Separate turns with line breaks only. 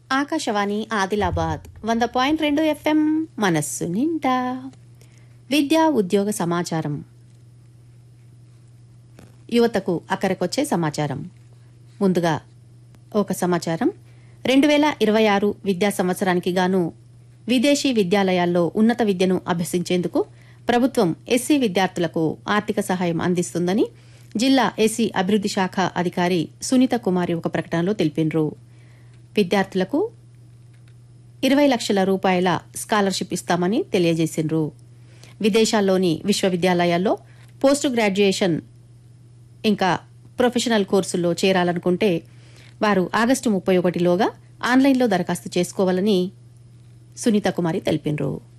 ఆకాశవాణి ఆదిలాబాద్ వంద పాయింట్ రెండు ఎఫ్ఎం మనస్సు నిండా విద్యా ఉద్యోగ సమాచారం యువతకు అక్కరకొచ్చే సమాచారం ముందుగా ఒక సమాచారం రెండు వేల ఇరవై ఆరు విద్యా సంవత్సరానికి గాను విదేశీ విద్యాలయాల్లో ఉన్నత విద్యను అభ్యసించేందుకు ప్రభుత్వం ఎస్సీ విద్యార్థులకు ఆర్థిక సహాయం అందిస్తుందని జిల్లా ఎస్సీ అభివృద్ది శాఖ అధికారి సునీత కుమారి ఒక ప్రకటనలో తెలిపినరు విద్యార్థులకు ఇరవై లక్షల రూపాయల స్కాలర్షిప్ ఇస్తామని తెలియజేసిండ్రు విదేశాల్లోని విశ్వవిద్యాలయాల్లో పోస్ట్ గ్రాడ్యుయేషన్ ఇంకా ప్రొఫెషనల్ కోర్సుల్లో చేరాలనుకుంటే వారు ఆగస్టు ముప్పై ఒకటిలోగా ఆన్లైన్లో దరఖాస్తు చేసుకోవాలని సునీత కుమారి తెలిపినరు